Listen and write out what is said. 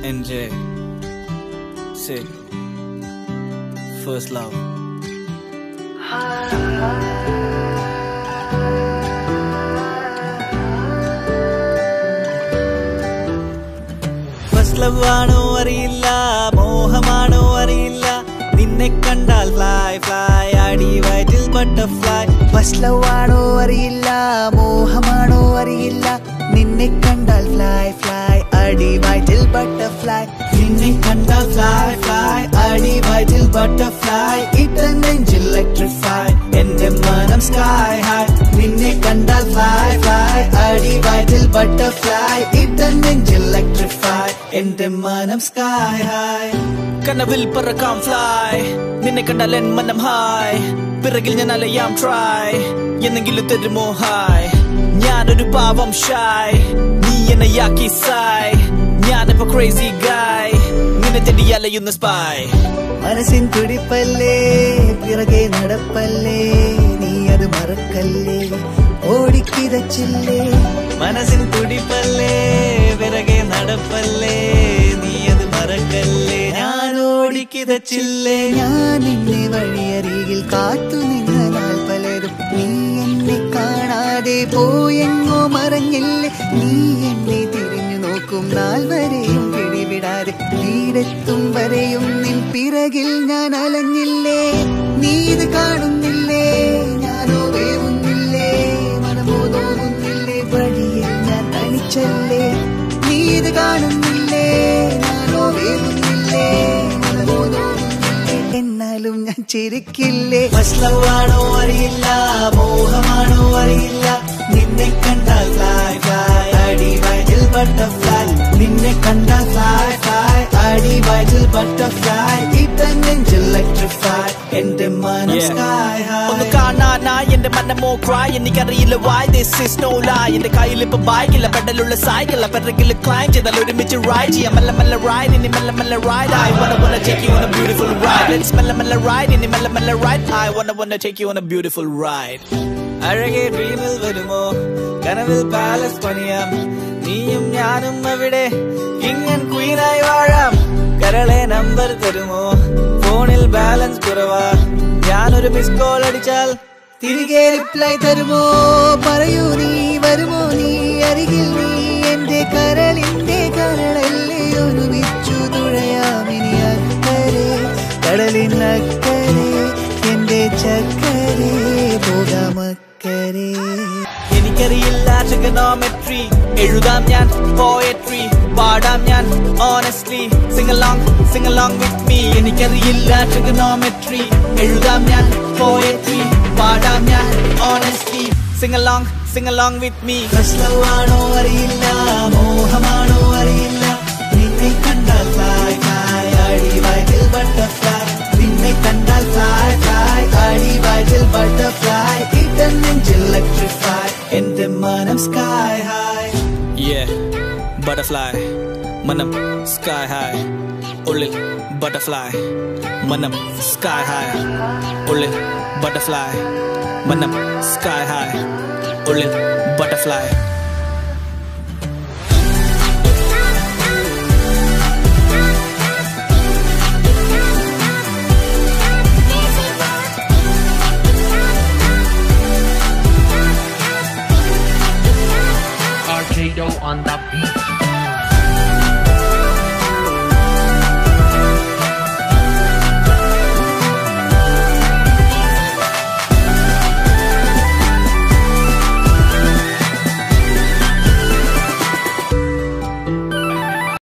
NJ. Say, first love. First love ആണോ അറിയില്ല മോഹമാണോ അറിയില്ല നിന്നെ കണ്ടാൽ ഫ്ലൈ ഫ്ലൈ അടി വയറ്റിൽ ബട്ടർഫ്ലൈ ഫസ്റ്റ് ലവ് ആണോ അറിയില്ല മോഹമാണോ അറിയില്ല നിന്നെ കണ്ടാൽ ഫ്ലൈ ഫ്ലൈ അടി വയറ്റിൽ ബട്ടർഫ്ലൈ നിന്നെ കണ്ടാൽ ഫ്ലൈ ഫ്ലൈ അടി വയറ്റിൽ ബട്ടർഫ്ലൈ ഇട്ട നെഞ്ചിൽ ഇലക്ട്രിഫൈ എന്റെ മനം സ്കൈ ഹൈ നിന്നെ കണ്ടാൽ ഫ്ലൈ ഫ്ലൈ അടി വയറ്റിൽ ബട്ടർഫ്ലൈ ഇട്ട നെഞ്ചിൽ ഇലക്ട്രിഫൈ എന്റെ മനം സ്കൈ ഹൈ കനവിൽ പറക്കാം ഫ്ലൈ നിന്നെ കണ്ടാൽ എൻ മനം ഹായ് പിറകിൽ ഞാൻ അലയാം ട്രൈ എന്നെങ്കിലും തരുമോ ഹായ് ഞാനൊരു പാവം ഷായ് നീ എന്നെ യാക്കി സായ് ഞാനിപ്പോ ക്രേസി ഗായ് നിന്നെ തേടി അലയുന്ന സ്പൈ മനസ്സിൻ തുടിപ്പല്ലേ പിറകെ നടപ്പല്ലേ നീ അത് മറക്കല്ലേ ഓടിക്കിതച്ചില്ലേ മനസ്സിൻ തുടിപ്പല്ലേ പിറകെ നടപ്പല്ലേ നീ അത് മറക്കല്ലേ ഞാൻ ഓടിക്കിതച്ചില്ലേ ഞാൻ നിന്നെ വഴിയരികിൽ കാത്തു നിന്ന നാൾ പലതും നീ എന്നെ കാണാതെ പോയെങ്ങോ മറഞ്ഞില്ലേ നീ എന്നെ തിരിഞ്ഞു നോക്കും നാൾ വരെയും പിടിവിടാതെ വീടെത്തും വരെയും നിൻ പിറകിൽ ഞാൻ അലഞ്ഞില്ലേ നീ ഇത് കാണുന്നില്ലേ ഞാനോ വേവുന്നില്ലേ മനമോ നോവുന്നില്ലേ വഴിയിൽ ഞാൻ തനിച്ചല്ലേ നീ ഇത് കാണുന്നില്ലേ ഞാനോ വേവുന്നില്ലേ മനമോ നോവുന്നില്ലേ എന്നാലും ഞാൻ ചിരിക്കില്ലേ ഫസ്റ്റ് ലവ് ആണോ അറിയില്ല മോഹമാണോ അറിയില്ല നിന്നെ കണ്ടാൽ ഫ്ലൈ ഫ്ലൈ അടി വയറ്റിൽ ബട്ടർഫ്ലൈ നിന്നെ കണ്ടാൽ ഫ്ലൈ ഫ്ലൈ അടി വയറ്റിൽ ബട്ടർഫ്ലൈ ഇട്ട നെഞ്ചിൽ ഇലക്ട്രിഫൈ എന്റെ മനം സ്കൈ ഹൈ ഒന്ന് കാണാനായി എന്റെ മനമോ ക്രൈ എനിക്കറിയില്ല why this is no lie എന്റെ കയ്യിൽ ഇപ്പൊ ബൈക്കില്ല പെഡലുള്ള സൈക്കിൾ പെറകിൽ ക്ലൈം ചെയ്താൽ ഒരുമിച്ച് റൈഡ് ചെയ്യാം മെല്ലെ മെല്ലെ റൈഡ് ഇനി മെല്ലെ മെല്ലെ ride I wanna wanna take you on a beautiful ride let's മെല്ലെ മെല്ലെ റൈഡ് ഇനി മെല്ലെ മെല്ലെ ride I wanna wanna take you on a beautiful ride അഴകെ ഡ്രീമിൽ വരുമോ കനവിൽ പാലസ് പണിയാം നീയും ഞാനും അവിടെ കിങ് ആൻഡ് ക്വീനായി വാഴാം കരളെ നമ്പർ തരുമോ ഫോണിൽ ബാലൻസ് കുറവാ ഞാനൊരു മിസ് കോൾ അടിച്ചാൽ തിരികെ റിപ്ലൈ തരുമോ പറയൂ നീ വരുമോ നീ അരികിൽ നീ എന്റെ കരളിന്റെ കരളല്ലേ ഒരുമിച്ചു തുഴയാമിനി അക്കരെ കടലിനക്കരെ എന്റെ ചക്കരെ പോകാമക്കരെ എനിക്കറിയില്ല ട്രിഗണോമെട്രി എഴുതാം ഞാൻ പോയട്രി പാടാം ഞാൻ honestly sing along sing along with me എനിക്കറിയില്ല ട്രിഗണോമെട്രി എഴുതാം ഞാൻ പോയട്രി പാടാം ഞാൻ honestly sing along sing along with me ആണോ അറിയില്ല മോഹമാണോ അറിയില്ല നിന്നെ കണ്ടാൽ ഫ്ലൈ ഫ്ലൈ അടി വയറ്റിൽ ബട്ടർഫ്ലൈ നിന്നെ കണ്ടാൽ ഫ്ലൈ ഫ്ലൈ അടി വയറ്റിൽ ബട്ടർഫ്ലൈ ഇട്ട നെഞ്ചിൽ ഇലക്ട്രിഫൈ എന്റെ മനം സ്കൈ ഹൈ yeah butterfly മനം സ്കൈ ഹൈ ഉള്ളിൽ ബട്ടർഫ്ലൈ മനം സ്കൈ ഹൈ ഉള്ളിൽ ബട്ടർഫ്ലൈ മനം സ്കൈ ഹൈ ഉള്ളിൽ butterfly Arcado on the beat.